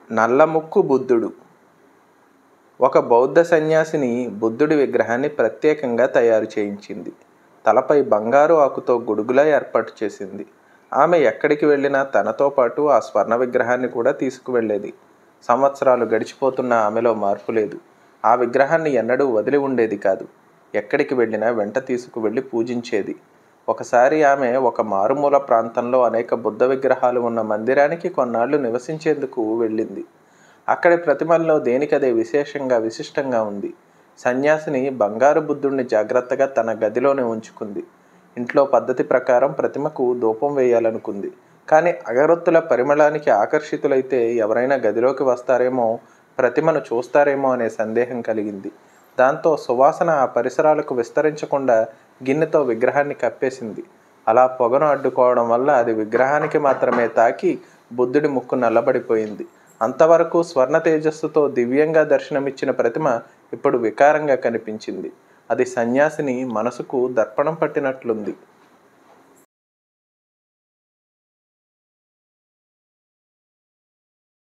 నల్లముక్కు బుద్ధుడు ఒక బౌద్ధ సన్యాసిని బుద్ధుడి విగ్రహాన్ని ప్రత్యేకంగా తయారు చేయించింది తలపై బంగారు ఆకుతో గొడుగులా ఏర్పాటు చేసింది ఆమె ఎక్కడికి వెళ్ళినా తనతో పాటు ఆ స్వర్ణ విగ్రహాన్ని కూడా తీసుకువెళ్ళేది సంవత్సరాలు గడిచిపోతున్న ఆమెలో మార్పు లేదు ఆ విగ్రహాన్ని ఎన్నడూ వదిలి ఉండేది కాదు ఎక్కడికి వెళ్ళినా వెంట తీసుకువెళ్ళి పూజించేది ఒకసారి ఆమె ఒక మారుమూల ప్రాంతంలో అనేక బుద్ధ విగ్రహాలు ఉన్న మందిరానికి కొన్నాళ్ళు నివసించేందుకు వెళ్ళింది అక్కడి ప్రతిమల్లో దేనికదే విశేషంగా విశిష్టంగా ఉంది సన్యాసిని బంగారు బుద్ధుణ్ణి జాగ్రత్తగా తన గదిలోనే ఉంచుకుంది ఇంట్లో పద్ధతి ప్రకారం ప్రతిమకు ధూపం వేయాలనుకుంది కానీ అగరొత్తుల పరిమళానికి ఆకర్షితులైతే ఎవరైనా గదిలోకి వస్తారేమో ప్రతిమను చూస్తారేమో అనే సందేహం కలిగింది దాంతో సువాసన ఆ పరిసరాలకు విస్తరించకుండా గిన్నెతో విగ్రహాన్ని కప్పేసింది అలా పొగను అడ్డుకోవడం వల్ల అది విగ్రహానికి మాత్రమే తాకి బుద్ధుడి ముక్కు నల్లబడిపోయింది అంతవరకు స్వర్ణ తేజస్సుతో దివ్యంగా దర్శనమిచ్చిన ప్రతిమ ఇప్పుడు వికారంగా కనిపించింది అది సన్యాసిని మనసుకు దర్పణం పట్టినట్లుంది